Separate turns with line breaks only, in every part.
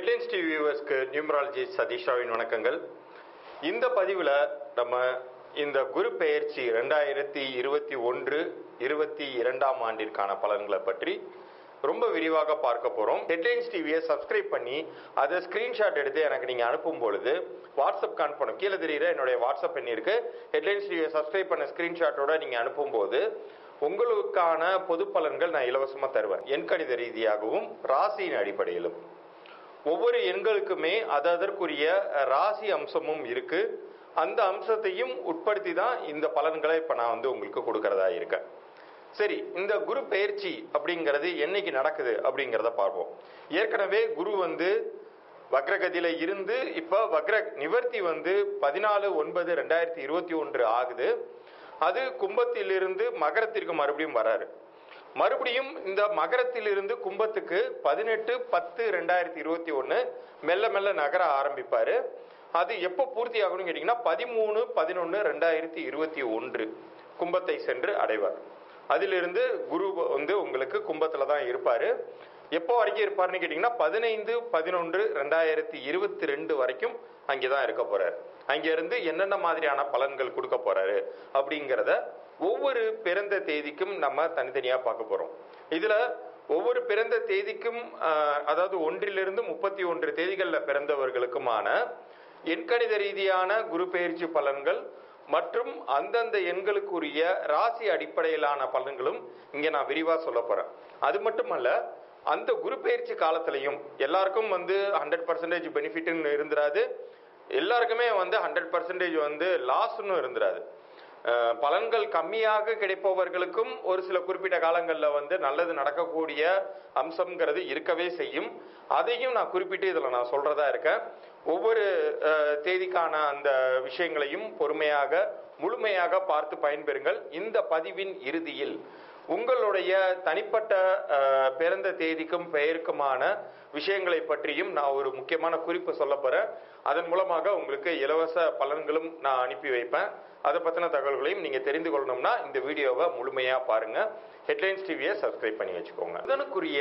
headlines TV வியூவர்ஸ்க்கு numerology சதீஷாவின் வணக்கங்கள் இந்த பதிவில் நம்ம இந்த குரு பெயர்ச்சி ரெண்டாயிரத்தி இருபத்தி ஒன்று இருபத்தி இரண்டாம் ஆண்டிற்கான பலன்களை பற்றி ரொம்ப விரிவாக பார்க்க போகிறோம் ஹெட்லைன்ஸ் டிவியை சப்ஸ்கிரைப் பண்ணி அதை ஸ்க்ரீன்ஷாட் எடுத்து எனக்கு நீங்கள் அனுப்பும் பொழுது வாட்ஸ்அப் அனுப்பணும் கீழே தெரியுற என்னுடைய வாட்ஸ்அப் எண் இருக்கு ஹெட்லைன்ஸ் டிவியை சப்ஸ்கிரைப் பண்ண ஸ்க்ரீன்ஷாட்டோட நீங்கள் அனுப்பும்போது உங்களுக்கான பொது பலன்கள் நான் இலவசமாக தருவேன் எண்கணித ரீதியாகவும் ராசியின் அடிப்படையிலும் ஒவ்வொரு எண்களுக்குமே அது அதற்குரிய ராசி அம்சமும் இருக்கு அந்த அம்சத்தையும் உட்படுத்தி தான் இந்த பலன்களை இப்போ நான் வந்து உங்களுக்கு கொடுக்கறதா இருக்கேன் சரி இந்த குரு பெயர்ச்சி அப்படிங்கிறது என்னைக்கு நடக்குது அப்படிங்கிறத பார்ப்போம் ஏற்கனவே குரு வந்து வக்ரகதியில இருந்து இப்போ வக்ர நிவர்த்தி வந்து பதினாலு ஒன்பது ரெண்டாயிரத்தி இருபத்தி ஒன்று ஆகுது அது கும்பத்திலிருந்து மகரத்திற்கு மறுபடியும் வராரு மறுபடியும் இந்த மகரத்திலிருந்து கும்பத்துக்கு பதினெட்டு பத்து ரெண்டாயிரத்தி இருபத்தி ஒன்று மெல்ல மெல்ல நகர ஆரம்பிப்பாரு அது எப்போ பூர்த்தி ஆகணும்னு கேட்டிங்கன்னா பதிமூணு பதினொன்று ரெண்டாயிரத்தி இருபத்தி ஒன்று கும்பத்தை சென்று அடைவார் அதிலிருந்து குரு வந்து உங்களுக்கு கும்பத்தில் தான் இருப்பார் எப்போ வரைக்கும் இருப்பார்னு கேட்டிங்கன்னா பதினைந்து பதினொன்று ரெண்டாயிரத்தி இருபத்தி ரெண்டு வரைக்கும் அங்கே தான் இருக்க போறார் அங்கிருந்து என்னென்ன மாதிரியான பலன்கள் கொடுக்க போறாரு அப்படிங்கிறத ஒவ்வொரு பிறந்த தேதிக்கும் நம்ம தனித்தனியாக பார்க்க போகிறோம் இதில் ஒவ்வொரு பிறந்த தேதிக்கும் ஆஹ், அதாவது ஒன்றிலிருந்து முப்பத்தி ஒன்று தேதிகளில் பிறந்தவர்களுக்குமான எண்கணித ரீதியான குரு பெயர்ச்சி பலன்கள் மற்றும் அந்தந்த எண்களுக்குரிய ராசி அடிப்படையிலான பலன்களும் இங்கே நான் விரிவாக சொல்ல போகிறேன் அது மட்டுமல்ல அந்த குரு பெயர்ச்சி காலத்திலையும் எல்லாருக்கும் வந்து ஹண்ட்ரட் பர்சன்டேஜ் பெனிஃபிட்னு இருந்துராது எல்லாருக்குமே வந்து ஹண்ட்ரட் பர்சன்டேஜ் வந்து லாஸ்ன்னு இருந்துராது அஹ் பலன்கள் கம்மியாக கிடைப்பவர்களுக்கும் ஒரு சில குறிப்பிட்ட காலங்களில் வந்து நல்லது நடக்கக்கூடிய அம்சம்ங்கிறது இருக்கவே செய்யும் அதையும் நான் குறிப்பிட்டு இதில் நான் சொல்றதா இருக்கேன் ஒவ்வொரு அஹ், தேதிக்கான அந்த விஷயங்களையும் பொறுமையாக முழுமையாக பார்த்து பயன்பெறுங்கள் இந்த பதிவின் இறுதியில் உங்களுடைய தனிப்பட்ட அஹ், பிறந்த தேதிக்கும் பெயருக்குமான விஷயங்களை பற்றியும் நான் ஒரு முக்கியமான குறிப்பு சொல்ல போறேன் அதன் மூலமாக உங்களுக்கு இலவச பலன்களும் நான் அனுப்பி வைப்பேன் அதை பற்றின தகவல்களையும் நீங்கள் தெரிந்து கொள்ளணும்னா இந்த வீடியோவை முழுமையாக பாருங்க ஹெட்லைன்ஸ் டிவியை சப்ஸ்கிரைப் பண்ணி வச்சுக்கோங்க இதனுக்குரிய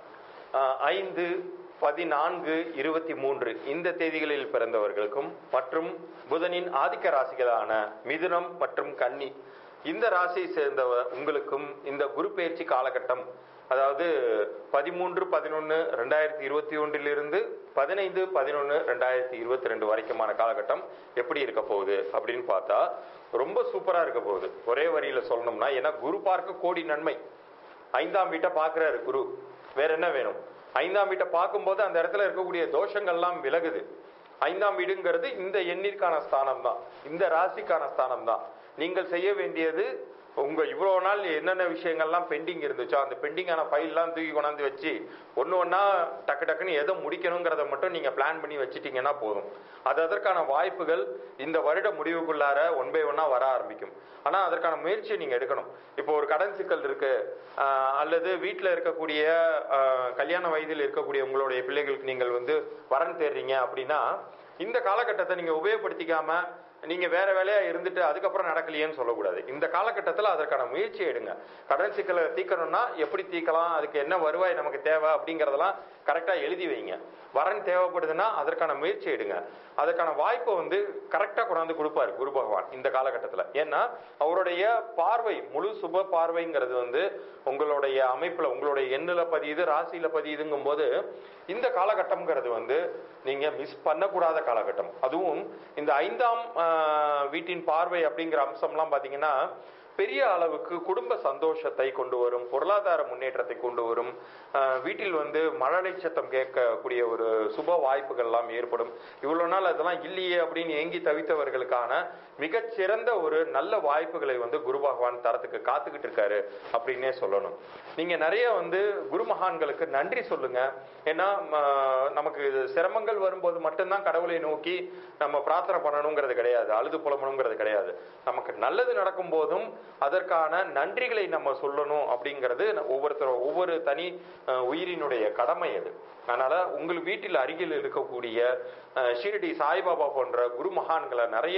அஹ், ஐந்து பதினான்கு இருபத்தி மூன்று இந்த தேதிகளில் பிறந்தவர்களுக்கும் மற்றும் புதனின் ஆதிக்க ராசிகளான மிதுனம் மற்றும் கன்னி இந்த ராசியை சேர்ந்தவ உங்களுக்கும் இந்த குரு பெயர்ச்சி காலகட்டம் அதாவது பதிமூன்று பதினொன்று ரெண்டாயிரத்தி இருபத்தி ஒன்றிலிருந்து பதினைந்து பதினொன்று ரெண்டாயிரத்தி இருபத்தி ரெண்டு வரைக்குமான காலகட்டம் எப்படி இருக்க போகுது அப்படின்னு பார்த்தா ரொம்ப சூப்பராக இருக்க போகுது ஒரே வரியில் சொல்லணும்னா ஏன்னா குரு பார்க்க கோடி நன்மை ஐந்தாம் வீட்டை பார்க்குறாரு குரு வேற என்ன வேணும் ஐந்தாம் வீட்டை பார்க்கும்போது அந்த இடத்துல இருக்கக்கூடிய தோஷங்கள்லாம் விலகுது ஐந்தாம் வீடுங்கிறது இந்த எண்ணிற்கான ஸ்தானம் தான் இந்த ராசிக்கான ஸ்தானம் தான் நீங்கள் செய்ய வேண்டியது உங்க இவ்வளோ நாள் என்னென்ன விஷயங்கள்லாம் பெண்டிங் இருந்துச்சோ அந்த பெண்டிங்கான ஃபைல்லாம் தூக்கி கொண்டாந்து வச்சு ஒன்று ஒன்றா டக்கு டக்குன்னு எதை முடிக்கணுங்கிறத மட்டும் நீங்கள் பிளான் பண்ணி வச்சிட்டீங்கன்னா போதும் அது அதற்கான வாய்ப்புகள் இந்த வருட முடிவுக்குள்ளார ஒன் பை ஒன்னாக வர ஆரம்பிக்கும் ஆனால் அதற்கான முயற்சியை நீங்கள் எடுக்கணும் இப்போ ஒரு கடன் சிக்கல் இருக்கு ஆஹ் அல்லது வீட்டில் இருக்கக்கூடிய ஆஹ் கல்யாண வயதில் இருக்கக்கூடிய உங்களுடைய பிள்ளைகளுக்கு நீங்கள் வந்து வரன் தேடுறீங்க அப்படின்னா இந்த காலகட்டத்தை நீங்கள் உபயோகப்படுத்திக்காம நீங்க வேற வேலையா இருந்துட்டு அதுக்கப்புறம் நடக்கலையேன்னு சொல்லக்கூடாது இந்த காலகட்டத்தில் அதற்கான முயற்சி எடுங்க கடன் சிக்கலை தீர்க்கணும்னா எப்படி தீர்க்கலாம் அதுக்கு என்ன வருவாய் நமக்கு தேவை அப்படிங்கறதெல்லாம் கரெக்டா எழுதி வைங்க வரன் தேவைப்படுதுன்னா அதற்கான முயற்சி எடுங்க அதற்கான வாய்ப்பை வந்து கரெக்டா கொண்டாந்து கொடுப்பாரு குரு பகவான் இந்த காலகட்டத்தில் ஏன்னா அவருடைய பார்வை முழு சுப பார்வைங்கிறது வந்து உங்களுடைய அமைப்புல உங்களுடைய எண்ணில் பதியுது ராசியில பதியுதுங்கும் போது இந்த காலகட்டம்ங்கிறது வந்து நீங்க மிஸ் பண்ணக்கூடாத காலகட்டம் அதுவும் இந்த ஐந்தாம் ஆஹ், வீட்டின் பார்வை அப்படிங்கிற அம்சம்லாம் பாத்தீங்கன்னா பெரிய அளவுக்கு குடும்ப சந்தோஷத்தை கொண்டு வரும் பொருளாதார முன்னேற்றத்தை கொண்டு வரும் ஆஹ், வீட்டில் வந்து மழலை சத்தம் கேட்கக்கூடிய ஒரு சுப வாய்ப்புகள்லாம் ஏற்படும் இவ்வளவு நாள் அதெல்லாம் இல்லையே அப்படின்னு ஏங்கி தவித்தவர்களுக்கான மிகச்சிறந்த ஒரு நல்ல வாய்ப்புகளை வந்து குரு பகவான் தரத்துக்கு காத்துக்கிட்டு இருக்காரு அப்படின்னே சொல்லணும் நீங்க நிறைய வந்து குரு மகான்களுக்கு நன்றி சொல்லுங்க ஏன்னா ம, நமக்கு இது சிரமங்கள் வரும்போது மட்டும்தான் கடவுளை நோக்கி நம்ம பிரார்த்தனை பண்ணணுங்கிறது கிடையாது அழுது புலம்பணுங்கிறது கிடையாது நமக்கு நல்லது நடக்கும் போதும் அதற்கான நன்றிகளை நம்ம சொல்லணும் அப்படிங்கிறது ஒவ்வொருத்தரும் ஒவ்வொரு தனி அஹ், உயிரினுடைய கடமை அது அதனால உங்கள் வீட்டில் அருகில் இருக்கக்கூடிய அஹ், ஷீரடி சாய்பாபா போன்ற குரு மகான்களை நிறைய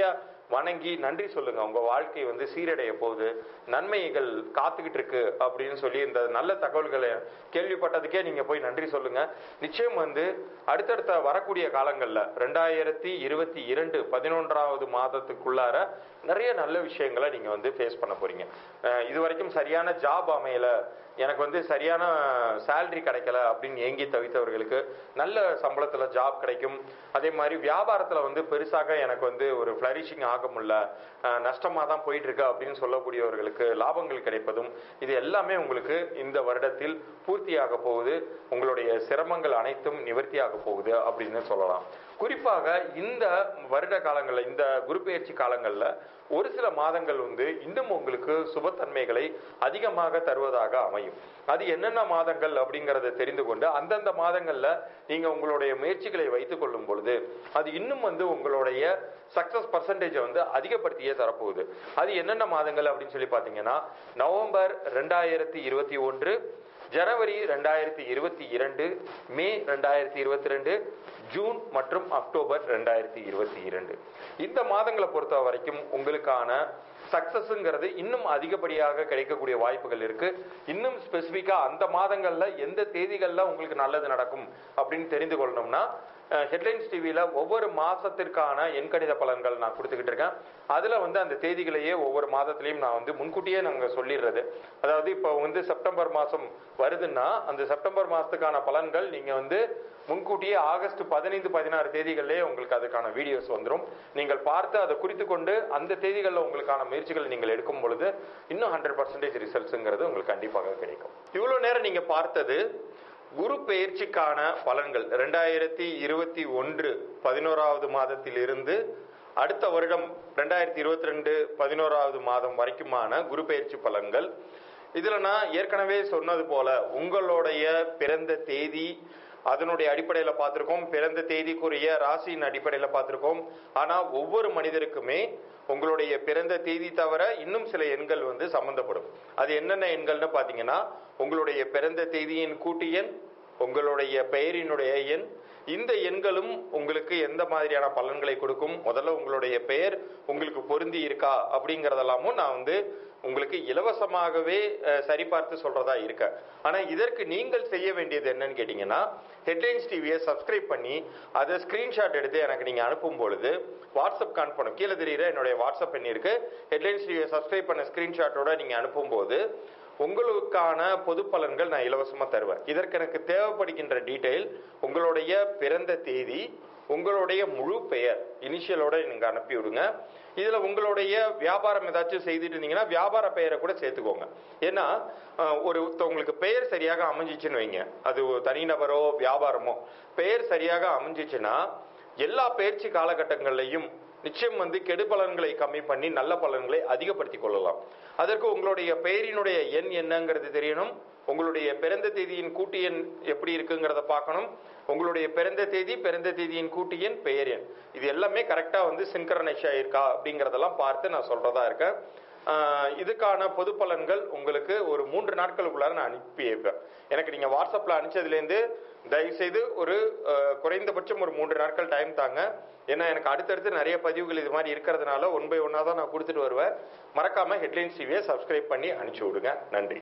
வணங்கி நன்றி சொல்லுங்க உங்க வாழ்க்கை வந்து சீரடைய போகுது நன்மைகள் காத்துக்கிட்டு இருக்கு அப்படின்னு சொல்லி இந்த நல்ல தகவல்களை கேள்விப்பட்டதுக்கே நீங்க போய் நன்றி சொல்லுங்க நிச்சயம் வந்து அடுத்தடுத்த வரக்கூடிய காலங்கள்ல ரெண்டாயிரத்தி இருபத்தி இரண்டு பதினொன்றாவது மாதத்துக்குள்ளார நிறைய நல்ல விஷயங்களை நீங்க வந்து ஃபேஸ் பண்ண போறீங்க அஹ் இது வரைக்கும் சரியான ஜாப் அமையல எனக்கு வந்து சரியான சேலரி கிடைக்கல அப்படின்னு ஏங்கி தவித்தவர்களுக்கு நல்ல சம்பளத்துல ஜாப் கிடைக்கும் அதே மாதிரி வியாபாரத்துல வந்து பெருசாக எனக்கு வந்து ஒரு ஃபிளரிஷிங் ஆக முடியல அஹ் நஷ்டமா தான் போயிட்டு இருக்கு அப்படின்னு சொல்லக்கூடியவர்களுக்கு லாபங்கள் கிடைப்பதும் இது எல்லாமே உங்களுக்கு இந்த வருடத்தில் பூர்த்தியாக போகுது உங்களுடைய சிரமங்கள் அனைத்தும் நிவர்த்தியாக போகுது அப்படின்னு சொல்லலாம் குறிப்பாக இந்த வருட காலங்களில் இந்த குரு பெயர்ச்சி காலங்களில் ஒரு சில மாதங்கள் வந்து இன்னும் உங்களுக்கு சுபத்தன்மைகளை அதிகமாக தருவதாக அமையும் அது என்னென்ன மாதங்கள் அப்படிங்கறத தெரிந்து கொண்டு அந்தந்த மாதங்கள்ல நீங்க உங்களுடைய முயற்சிகளை வைத்துக் கொள்ளும் பொழுது அது இன்னும் வந்து உங்களுடைய சக்சஸ் பர்சன்டேஜை வந்து அதிகப்படுத்தியே தரப்போகுது அது என்னென்ன மாதங்கள் அப்படின்னு சொல்லி பார்த்தீங்கன்னா நவம்பர் ரெண்டாயிரத்தி இருபத்தி ஒன்று ஜனவரி ரெண்டாயிரத்தி இருபத்தி இரண்டு மே ரெண்டாயிரத்தி இருபத்தி ரெண்டு ஜூன் மற்றும் அக்டோபர் ரெண்டாயிரத்தி இருபத்தி இரண்டு இந்த மாதங்களை பொறுத்த வரைக்கும் உங்களுக்கான சக்சஸ்ங்கிறது இன்னும் அதிகப்படியாக கிடைக்கக்கூடிய வாய்ப்புகள் இருக்கு இன்னும் ஸ்பெசிஃபிக்கா அந்த மாதங்கள்ல எந்த தேதிகள்ல உங்களுக்கு நல்லது நடக்கும் அப்படின்னு தெரிந்து கொள்ளணும்னா ஹெட்லைன்ஸ் டிவியில ஒவ்வொரு மாசத்திற்கான எண்கணித பலன்கள் நான் கொடுத்துக்கிட்டு இருக்கேன் அதுல வந்து அந்த தேதிகளையே ஒவ்வொரு மாதத்திலையும் நான் வந்து முன்கூட்டியே நாங்க சொல்லிடுறது அதாவது இப்போ வந்து செப்டம்பர் மாசம் வருதுன்னா அந்த செப்டம்பர் மாசத்துக்கான பலன்கள் நீங்க வந்து முன்கூட்டியே ஆகஸ்ட் பதினைந்து பதினாறு தேதிகளிலே உங்களுக்கு அதுக்கான வீடியோஸ் வந்துடும் நீங்கள் பார்த்து அதை குறித்து கொண்டு அந்த தேதிகளில் உங்களுக்கான முயற்சிகள் நீங்கள் எடுக்கும் பொழுது இன்னும் ஹண்ட்ரட் பர்சன்டேஜ் ரிசல்ட்ஸுங்கிறது உங்களுக்கு கண்டிப்பாக கிடைக்கும் இவ்வளோ நேரம் நீங்க பார்த்தது குரு பெயர்ச்சிக்கான பலன்கள் ரெண்டாயிரத்தி இருபத்தி ஒன்று பதினோராவது மாதத்திலிருந்து அடுத்த வருடம் ரெண்டாயிரத்தி இருபத்தி ரெண்டு பதினோராவது மாதம் வரைக்குமான குரு பெயர்ச்சி பலன்கள் இதுல நான் ஏற்கனவே சொன்னது போல உங்களுடைய பிறந்த தேதி அதனுடைய அடிப்படையில பார்த்திருக்கோம் பிறந்த தேதிக்குரிய ராசியின் அடிப்படையில பார்த்திருக்கோம் ஆனா ஒவ்வொரு மனிதருக்குமே உங்களுடைய பிறந்த தேதி தவிர இன்னும் சில எண்கள் வந்து சம்பந்தப்படும் அது என்னென்ன எண்கள்னு பாத்தீங்கன்னா உங்களுடைய பிறந்த தேதியின் கூட்டு எண் உங்களுடைய பெயரினுடைய எண் இந்த எண்களும் உங்களுக்கு எந்த மாதிரியான பலன்களை கொடுக்கும் முதல்ல உங்களுடைய பெயர் உங்களுக்கு பொருந்தி இருக்கா அப்படிங்கறதெல்லாமும் நான் வந்து உங்களுக்கு இலவசமாகவே அஹ், சரிபார்த்து சொல்றதா இருக்க ஆனா இதற்கு நீங்கள் செய்ய வேண்டியது என்னன்னு கேட்டீங்கன்னா ஹெட்லைன்ஸ் டிவியை சப்ஸ்கிரைப் பண்ணி அதை ஸ்கிரீன்ஷாட் எடுத்து எனக்கு நீங்க அனுப்பும் பொழுது வாட்ஸ்அப் அனுப்பணும் கீழே தெரியுற என்னுடைய வாட்ஸ்அப் எண் இருக்கு ஹெட்லைன்ஸ் டிவியை சப்ஸ்கிரைப் பண்ண ஸ்கிரீன்ஷாட்டோட நீங்க அனுப்பும்போது உங்களுக்கான பொது பலன்கள் நான் இலவசமா தருவேன் இதற்கு எனக்கு தேவைப்படுகின்ற டீடைல் உங்களுடைய பிறந்த தேதி உங்களுடைய முழு பெயர் இனிஷியலோட நீங்க அனுப்பி விடுங்க இதுல உங்களுடைய வியாபாரம் ஏதாச்சும் செய்துட்டு இருந்தீங்கன்னா வியாபார பெயரை கூட சேர்த்துக்கோங்க ஏன்னா அஹ், ஒரு உங்களுக்கு பெயர் சரியாக அமைஞ்சிச்சுன்னு வைங்க அது ஒரு தனிநபரோ வியாபாரமோ பெயர் சரியாக அமைஞ்சிச்சுன்னா எல்லா பயிற்சி காலகட்டங்கள்லையும் நிச்சயம் வந்து கெடு பலன்களை கம்மி பண்ணி நல்ல பலன்களை அதிகப்படுத்திக் கொள்ளலாம் அதற்கு உங்களுடைய பெயரினுடைய எண் என்னங்கிறது தெரியணும் உங்களுடைய பிறந்த தேதியின் கூட்டு எண் எப்படி இருக்குங்கிறத பார்க்கணும் உங்களுடைய பிறந்த தேதி பிறந்த தேதியின் கூட்டு எண் பெயர் எண் இது எல்லாமே கரெக்டா வந்து சின்கரனைஸ் ஆயிருக்கா அப்படிங்கறதெல்லாம் பார்த்து நான் சொல்றதா இருக்கேன் ஆஹ் இதுக்கான பொது பலன்கள் உங்களுக்கு ஒரு மூன்று நாட்களுக்குள்ளார நான் அனுப்பி வைப்பேன் எனக்கு நீங்க வாட்ஸ்அப்ல அனுப்பிச்சதுலேருந்து தயவுசெய்து ஒரு ஆஹ் குறைந்தபட்சம் ஒரு மூன்று நாட்கள் டைம் தாங்க ஏன்னா எனக்கு அடுத்தடுத்து நிறைய பதிவுகள் இது மாதிரி இருக்கிறதுனால ஒன் பை ஒன்னா தான் நான் கொடுத்துட்டு வருவேன் மறக்காம ஹெட்லைன்ஸ் டிவியை சப்ஸ்கிரைப் பண்ணி அனுப்பிச்சு விடுங்க நன்றி